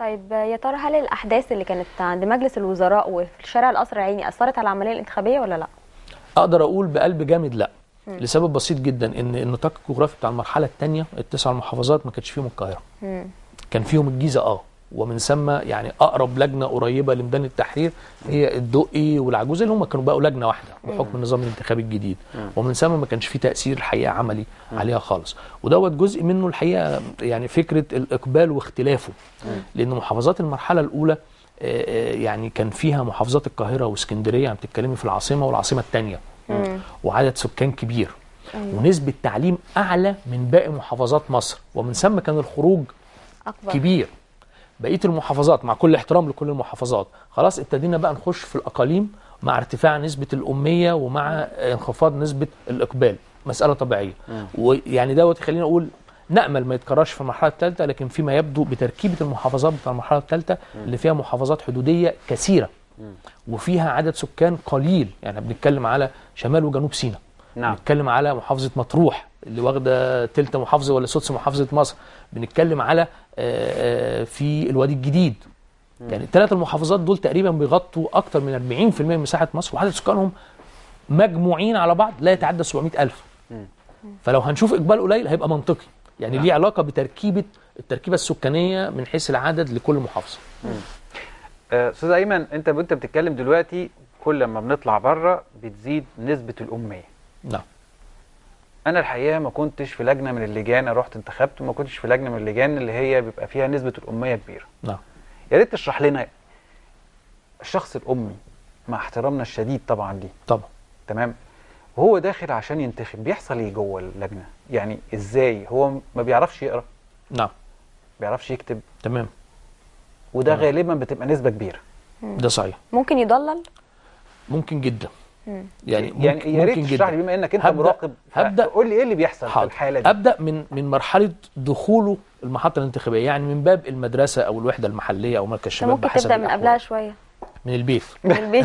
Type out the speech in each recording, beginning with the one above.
طيب يا ترى هل الاحداث اللي كانت عند مجلس الوزراء وفي شارع القصر العيني اثرت على العمليه الانتخابيه ولا لا اقدر اقول بقلب جامد لا لسبب بسيط جدا ان النطاق الجغرافي بتاع المرحله الثانيه التسع محافظات ما كانش فيهم القاهره مم. كان فيهم الجيزه اه ومن ثم يعني اقرب لجنه قريبه لميدان التحرير هي الدقي والعجوزه اللي هم كانوا بقوا لجنه واحده بحكم النظام الانتخابي الجديد ومن ثم ما كانش فيه تاثير الحقيقه عملي عليها خالص ودوت جزء منه الحقيقه يعني فكره الاقبال واختلافه لان محافظات المرحله الاولى آه، آه، يعني كان فيها محافظات القاهره واسكندريه يعني بتتكلمي في العاصمه والعاصمه الثانيه وعدد سكان كبير ونسبه تعليم اعلى من باقي محافظات مصر ومن ثم كان الخروج اكبر كبير بقيه المحافظات مع كل احترام لكل المحافظات خلاص ابتدينا بقى نخش في الاقاليم مع ارتفاع نسبه الاميه ومع انخفاض نسبه الاقبال مساله طبيعيه ويعني دوت يخلينا اقول نامل ما يتكررش في المرحله الثالثه لكن فيما يبدو بتركيبه المحافظات بتاع المرحله الثالثه اللي فيها محافظات حدوديه كثيره وفيها عدد سكان قليل يعني بنتكلم على شمال وجنوب سيناء نعم. بنتكلم على محافظه مطروح اللي واخده تلت محافظه ولا سدس محافظه مصر بنتكلم على آه، آه، في الوادي الجديد يعني الثلاث المحافظات دول تقريبا بيغطوا اكتر من 40% من مساحه مصر وعدد سكانهم مجموعين على بعض لا يتعدى 700 الف فلو هنشوف اقبال قليل هيبقى منطقي يعني ليه علاقه بتركيبه التركيبه السكانيه من حيث العدد لكل محافظه آه، استاذ ايمن انت وانت بتتكلم دلوقتي كل ما بنطلع بره بتزيد نسبه الاميه نعم انا الحقيقه ما كنتش في لجنه من اللجان أنا رحت انتخبت وما كنتش في لجنه من اللجان اللي هي بيبقى فيها نسبه الاميه كبيره نعم يا ريت تشرح لنا الشخص الامي مع احترامنا الشديد طبعا ليه طبعا تمام وهو داخل عشان ينتخب بيحصل ايه جوه اللجنه يعني ازاي هو ما بيعرفش يقرا نعم ما بيعرفش يكتب تمام وده نعم. غالبا بتبقى نسبه كبيره ده صحيح ممكن يضلل ممكن جدا يعني ممكن يعني يا ريت ممكن تشرح جدا لي بما انك انت هبدأ- مراقب هبدأ- قول لي ايه اللي بيحصل في حاضر. الحاله دي ابدا من من مرحله دخوله المحطه الانتخابيه يعني من باب المدرسه او الوحده المحليه او مركز انت الشباب ممكن بحسب تبدا من الأحوال. قبلها شويه من البيت من البيت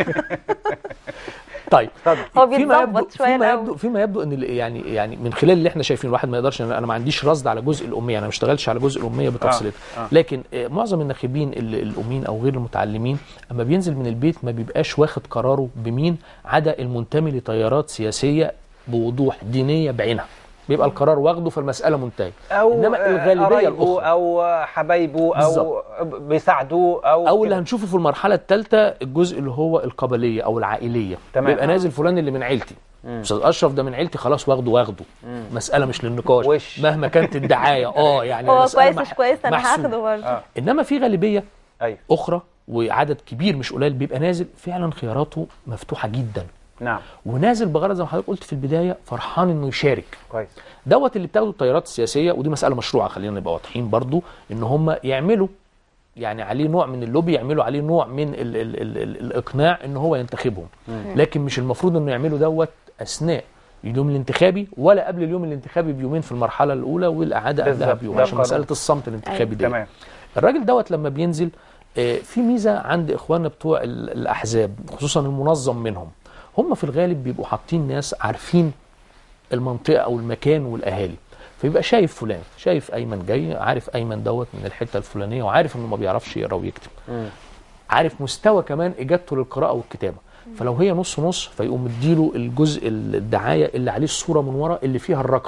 طيب اتفضل هو فيما بيتظبط يبدو شويه فيما الأول. يبدو فيما يبدو ان ال- يعني يعني من خلال اللي احنا شايفينه الواحد ما يقدرش انا أنا ما عنديش رصد على جزء الاميه انا ما اشتغلتش على جزء الاميه بتفصيلتها آه، آه. لكن آه، معظم الناخبين ال- الامين او غير المتعلمين اما بينزل من البيت ما بيبقاش واخد قراره بمين عدا المنتمي لتيارات سياسيه بوضوح دينيه بعينها بيبقى القرار واخده فالمساله منتهيه او انما آه، الغالبيه قرايبه الاخرى او حبايبه او بيساعدوه او او اللي كده. هنشوفه في المرحله الثالثه الجزء اللي هو القبليه او العائليه تمام. بيبقى نازل فلان اللي من عيلتي استاذ اشرف ده من عيلتي خلاص واخده واخده مساله مش للنقاش وش. مهما كانت الدعايه اه يعني هو المسألة كويس مح- مش كويس انا محسوب. هاخده برضه آه. انما في غالبيه ايوه اخرى وعدد كبير مش قليل بيبقى نازل فعلا خياراته مفتوحه جدا نعم ونازل بغرض زي ما حضرتك قلت في البدايه فرحان انه يشارك كويس دوت اللي بتاخده التيارات السياسيه ودي مساله مشروعه خلينا نبقى واضحين برضو ان هم يعملوا يعني عليه نوع من اللوبي يعملوا عليه نوع من ال ال ال ال الاقناع ان هو ينتخبهم لكن مش المفروض انه يعملوا دوت اثناء اليوم الانتخابي ولا قبل اليوم الانتخابي بيومين في المرحله الاولى والاعاده قبلها بالظبط. بيوم ده عشان قانون. مساله الصمت الانتخابي دي تمام الراجل دوت لما بينزل آه، في ميزه عند اخواننا بتوع ال- الاحزاب خصوصا المنظم منهم هم في الغالب بيبقوا حاطين ناس عارفين المنطقه او المكان والاهالي فيبقى شايف فلان شايف ايمن جاي عارف ايمن دوت من الحته الفلانيه وعارف انه ما بيعرفش يقرا ويكتب مم. عارف مستوى كمان اجابته للقراءه والكتابه فلو هي نص نص فيقوم مديله الجزء الدعايه اللي عليه الصوره من ورا اللي فيها الرقم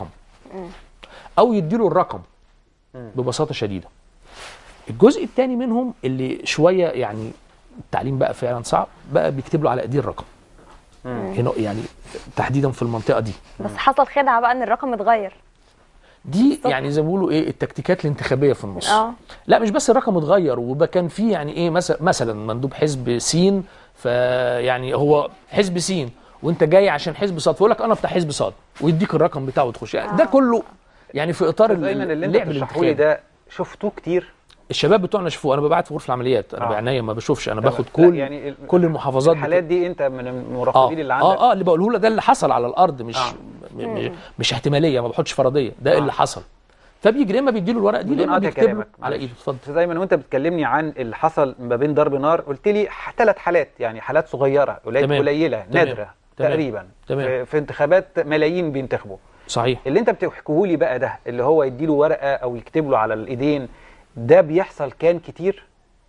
او يديله الرقم ببساطه شديده الجزء الثاني منهم اللي شويه يعني التعليم بقى فعلا صعب بقى بيكتب له على ايديه الرقم هنا يعني تحديدا في المنطقه دي بس حصل خدعه بقى ان الرقم اتغير دي بالظبط. يعني زي ما بيقولوا ايه التكتيكات الانتخابيه في النص اه لا مش بس الرقم اتغير وبقى كان في يعني ايه مثلا مثلا مندوب حزب سين فيعني هو حزب سين وانت جاي عشان حزب صاد فيقول لك انا بتاع حزب صاد ويديك الرقم بتاعه وتخش يعني ده كله يعني في اطار طيب دايما اللي انت اللعب بتشرحه لي الانتخابي ده شفتوه كتير الشباب بتوعنا شافوه انا ببعت في غرفه العمليات انا آه. بعناية ما بشوفش انا تمام. باخد لا، كل يعني ال- كل المحافظات الحالات بت- دي انت من اه المراقبين اللي عندك اه اه اللي بقوله لك ده اللي حصل على الارض مش آه. م- م- مش احتماليه ما بحطش فرضيه ده آه. اللي حصل فبيجي يا اما بيديله الورق دي يا بدون اما قطع بيكتب له كلامك على معلش. ايده اتفضل استاذ ايمن وانت بتكلمني عن اللي حصل ما بين ضرب نار قلت لي ثلاث حالات يعني حالات صغيره قليل تمام. قليله تمام. نادره تمام. تقريبا تمام. في, في انتخابات ملايين بينتخبوا صحيح اللي انت بتحكيه لي بقى ده اللي هو يديله ورقه او يكتب له على الايدين ده بيحصل كان كتير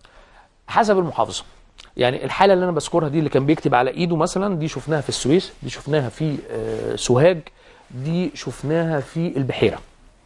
حسب المحافظه يعني الحاله اللي انا بذكرها دي اللي كان بيكتب على ايده مثلا دي شفناها في السويس دي شفناها في آه، سوهاج دي شفناها في البحيره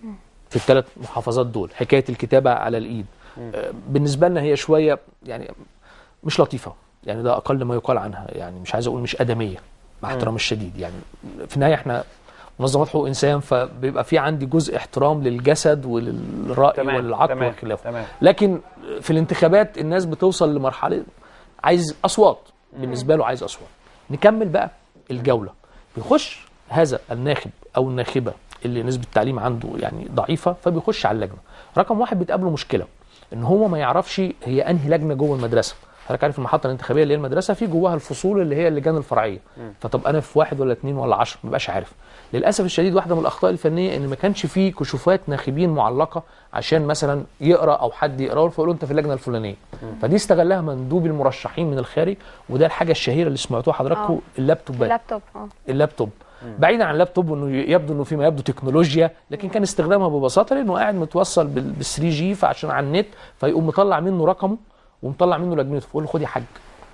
في الثلاث محافظات دول حكايه الكتابه على الايد آه، بالنسبه لنا هي شويه يعني مش لطيفه يعني ده اقل ما يقال عنها يعني مش عايز اقول مش ادميه مع احترامي الشديد يعني في النهايه احنا منظمات حقوق انسان فبيبقى في عندي جزء احترام للجسد وللراي تمام، والعقل تمام، وخلافه تمام. لكن في الانتخابات الناس بتوصل لمرحله عايز اصوات بالنسبه له عايز اصوات نكمل بقى الجوله بيخش هذا الناخب او الناخبه اللي نسبه التعليم عنده يعني ضعيفه فبيخش على اللجنه رقم واحد بتقابله مشكله ان هو ما يعرفش هي انهي لجنه جوه المدرسه حضرتك عارف المحطه الانتخابيه اللي هي المدرسه في جواها الفصول اللي هي اللجان الفرعيه فطب انا في واحد ولا اثنين ولا عشرة ما بقاش عارف للاسف الشديد واحده من الاخطاء الفنيه ان ما كانش في كشوفات ناخبين معلقه عشان مثلا يقرا او حد يقرا له فيقول له انت في اللجنه الفلانيه فدي استغلها مندوب المرشحين من الخارج وده الحاجه الشهيره اللي سمعتوها حضراتكم آه. اللابتوبات اللابتوب اه اللابتوب بعيدا عن اللابتوب وانه يبدو انه فيما يبدو تكنولوجيا لكن كان استخدامها ببساطه لانه قاعد متوصل بال 3 جي فعشان على النت فيقوم مطلع منه رقمه ومطلع منه لجنته فيقول له خد يا حاج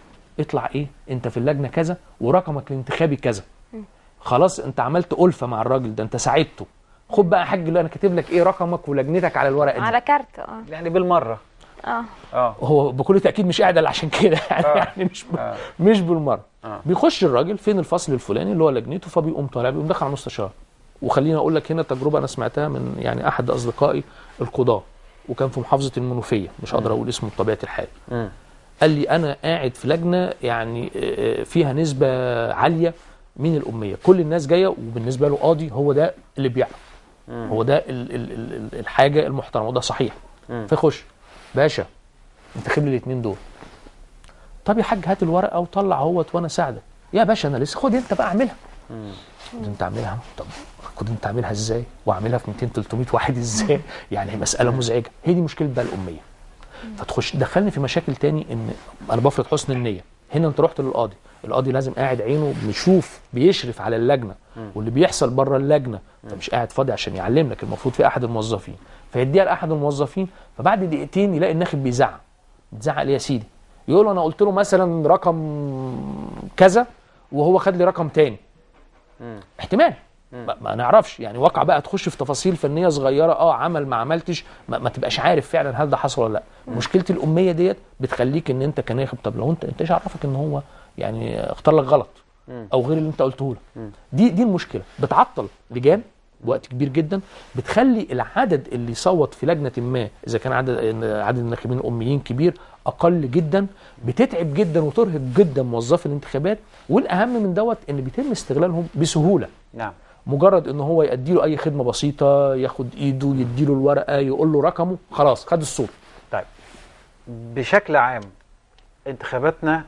اطلع ايه انت في اللجنه كذا ورقمك الانتخابي كذا خلاص انت عملت ألفة مع الراجل ده انت ساعدته خد بقى يا حاج اللي انا كاتب لك ايه رقمك ولجنتك على الورقه دي على كارت اه يعني بالمره اه اه هو بكل تاكيد مش قاعد الا عشان كده يعني, آه. يعني مش ب... آه. مش بالمره آه. بيخش الراجل فين الفصل الفلاني اللي هو لجنته فبيقوم طالع بيقوم داخل على المستشار وخليني اقول لك هنا تجربه انا سمعتها من يعني احد اصدقائي القضاه وكان في محافظه المنوفيه مش هقدر اقول اسمه بطبيعه الحال مم. قال لي انا قاعد في لجنه يعني آه، فيها نسبه عاليه من الاميه كل الناس جايه وبالنسبه له قاضي هو ده اللي بيعرف هو ده ال ال ال ال- الحاجه المحترمه وده صحيح مم. فيخش باشا انتخب لي الاثنين دول طب يا حاج هات الورقه وطلع اهوت وانا اساعدك يا باشا انا لسه خد انت بقى اعملها خد انت اعملها طب خد انت اعملها ازاي واعملها في 200 300 واحد ازاي يعني مساله مزعجه هي دي مشكله بقى الاميه فتخش دخلني في مشاكل تاني ان انا بفرض حسن النيه هنا انت رحت للقاضي القاضي لازم قاعد عينه بيشوف بيشرف على اللجنه واللي بيحصل بره اللجنه فمش قاعد فاضي عشان يعلم لك المفروض في احد الموظفين فيديها لاحد الموظفين فبعد دقيقتين يلاقي الناخب بيزعق بتزعق ليه يا سيدي يقول له انا قلت له مثلا رقم كذا وهو خد لي رقم تاني احتمال ما, ما نعرفش يعني واقع بقى تخش في تفاصيل فنيه صغيره اه عمل ما عملتش ما, ما تبقاش عارف فعلا هل ده حصل ولا لا مشكله الاميه ديت بتخليك ان انت كناخب طب لو انت انت ايش عرفك ان هو يعني اختار لك غلط او غير اللي انت قلته له دي دي المشكله بتعطل لجان وقت كبير جدا بتخلي العدد اللي يصوت في لجنه ما اذا كان عدد عدد الناخبين الاميين كبير اقل جدا بتتعب جدا وترهق جدا موظفي الانتخابات والاهم من دوت ان بيتم استغلالهم بسهوله نعم مجرد ان هو يأدي له اي خدمه بسيطه ياخد ايده يدي له الورقه يقول له رقمه خلاص خد الصوت طيب بشكل عام انتخاباتنا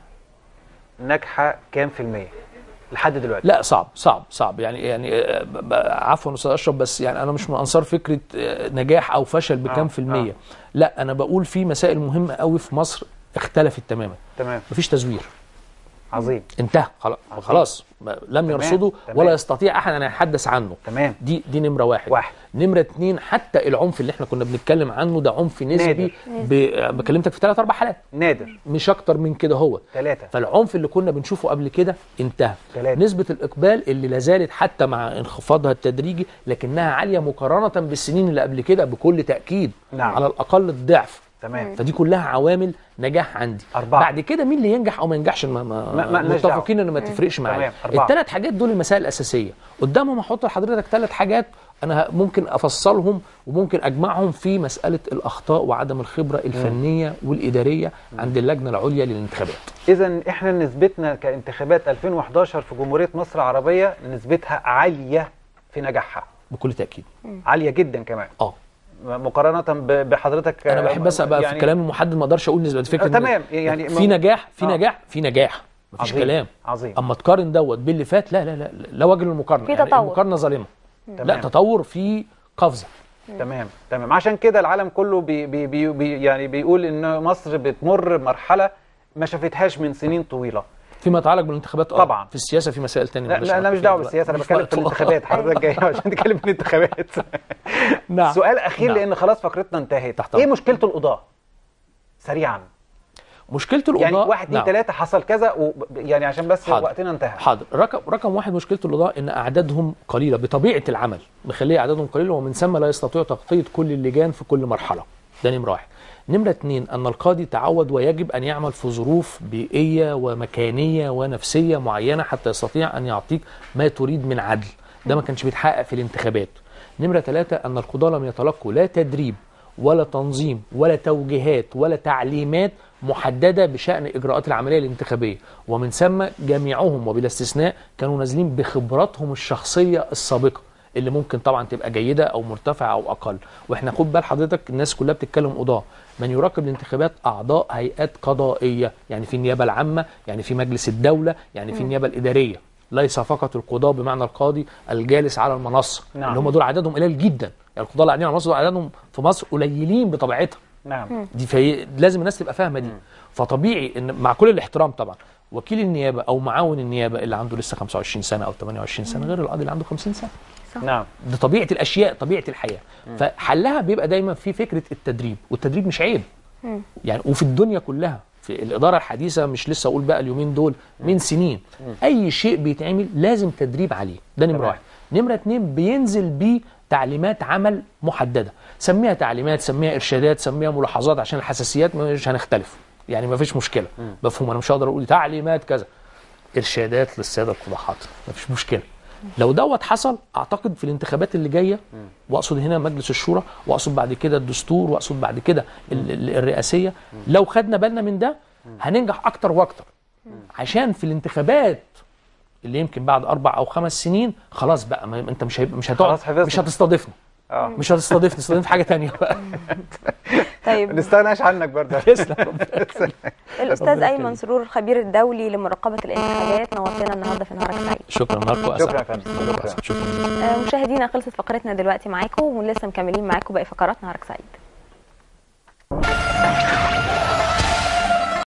ناجحه كام في المية لحد دلوقتي لا صعب صعب صعب يعني يعني آه، ب- ب- عفوا استاذ اشرف بس يعني انا مش من انصار فكره آه، نجاح او فشل بكام آه، في الميه لا انا بقول في مسائل مهمه قوي في مصر اختلفت تماما تمام مفيش تزوير عظيم انتهى خلاص عظيم. خلاص ما- لم تمام، يرصده تمام. ولا يستطيع احد ان يتحدث عنه تمام دي دي نمره واحد واحد نمره اتنين حتى العنف اللي احنا كنا بنتكلم عنه ده عنف نسبي نادر. ب- بكلمتك في ثلاث اربع حالات نادر مش اكتر من كده هو ثلاثة فالعنف اللي كنا بنشوفه قبل كده انتهى ثلاثة نسبة الإقبال اللي لازالت حتى مع انخفاضها التدريجي لكنها عالية مقارنة بالسنين اللي قبل كده بكل تأكيد نعم. على الأقل الضعف تمام فدي كلها عوامل نجاح عندي أربعة. بعد كده مين اللي ينجح أو ما ينجحش ما, ما- ما, ما- لناش متفقين إن ما تفرقش معايا تمام. أربعة. الثلاث حاجات دول المسائل الأساسية قدامهم أحط لحضرتك ثلاث حاجات أنا ه- ممكن أفصلهم وممكن أجمعهم في مسألة الأخطاء وعدم الخبرة الفنية والإدارية عند اللجنة العليا للانتخابات اذا احنا نسبتنا كانتخابات 2011 في جمهوريه مصر العربيه نسبتها عاليه في نجاحها بكل تأكيد عاليه جدا كمان اه مقارنه ب- بحضرتك انا بحب بس ابقى يعني في كلام محدد ما اقدرش اقول نسبه فكره آه، إن- تمام، يعني في م- نجاح في آه. نجاح في نجاح مفيش عظيم، كلام عظيم اما تقارن دوت باللي فات لا لا لا لا وجه للمقارنه في يعني تطور. المقارنه ظالمه لا تمام. تطور في قفزه تمام تمام عشان كده العالم كله بي بي بي بي يعني بيقول ان مصر بتمر مرحله ما شافتهاش من سنين طويله فيما يتعلق بالانتخابات اه طبعاً. في السياسه في مسائل تانية لا مالناش لا انا علاقة مش دعوه فيها بالسياسه انا مش بتكلم في وقت. الانتخابات حضرتك جاي عشان نتكلم في الانتخابات نعم سؤال اخير نعم. لان خلاص فقرتنا انتهت تحت ايه أمرك. مشكله القضاه سريعا مشكله القضاء يعني واحد اتنين نعم. تلاته حصل كذا و... يعني عشان بس حاضر. وقتنا انتهى حاضر رقم رقم واحد مشكله القضاء ان اعدادهم قليله بطبيعه العمل مخليه اعدادهم قليله ومن ثم لا يستطيعوا تغطيه كل اللجان في كل مرحله ده نمره واحد نمرة اتنين أن القاضي تعود ويجب أن يعمل في ظروف بيئية ومكانية ونفسية معينة حتى يستطيع أن يعطيك ما تريد من عدل ده ما كانش بيتحقق في الانتخابات نمرة ثلاثة أن القضاة لم يتلقوا لا تدريب ولا تنظيم ولا توجيهات ولا تعليمات محددة بشأن إجراءات العملية الانتخابية ومن ثم جميعهم وبلا استثناء كانوا نازلين بخبراتهم الشخصية السابقة اللي ممكن طبعا تبقى جيدة أو مرتفعة أو أقل وإحنا خد بال حضرتك الناس كلها بتتكلم قضاة من يراقب الانتخابات أعضاء هيئات قضائية يعني في النيابة العامة يعني في مجلس الدولة يعني في النيابة الإدارية ليس فقط القضاة بمعنى القاضي الجالس على المنصة نعم. اللي هم دول عددهم قليل جدا يعني القضاة اللي قاعدين على المنصة دول عددهم في مصر قليلين بطبيعتهم نعم دي في لازم الناس تبقى فاهمه دي فطبيعي ان مع كل الاحترام طبعا وكيل النيابه او معاون النيابه اللي عنده لسه 25 سنه او 28 سنه غير القاضي اللي عنده 50 سنه نعم دي طبيعه الاشياء طبيعه الحياه فحلها بيبقى دايما في فكره التدريب والتدريب مش عيب يعني وفي الدنيا كلها في الاداره الحديثه مش لسه اقول بقى اليومين دول من سنين اي شيء بيتعمل لازم تدريب عليه ده نمره تمام. واحد نمره اتنين بينزل بيه تعليمات عمل محدده سميها تعليمات سميها ارشادات سميها ملاحظات عشان الحساسيات مش هنختلف يعني ما فيش مشكله مفهوم انا مش هقدر اقول تعليمات كذا ارشادات للساده القضاه حاضر ما فيش مشكله لو دوت حصل اعتقد في الانتخابات اللي جايه واقصد هنا مجلس الشورى واقصد بعد كده الدستور واقصد بعد كده ال- ال- الرئاسيه لو خدنا بالنا من ده هننجح اكتر واكتر عشان في الانتخابات اللي يمكن بعد اربع او خمس سنين خلاص بقى ما انت مش هيبقى مش هتقعد خلاص حفظنا. مش هتستضيفنا اه مش هتستضيفني استضيف حاجه تانية بقى ما طيب نستغناش عنك برضه تسلم ربنا يخليك. الاستاذ ربنا ايمن يخليك. سرور الخبير الدولي لمراقبه الانتخابات نورتنا النهارده في نهارك سعيد شكرا لكم شكرا يا فندم. شكرا. شكرا آه، مشاهدينا خلصت فقرتنا دلوقتي معاكم ولسه مكملين معاكم باقي فقرات نهارك سعيد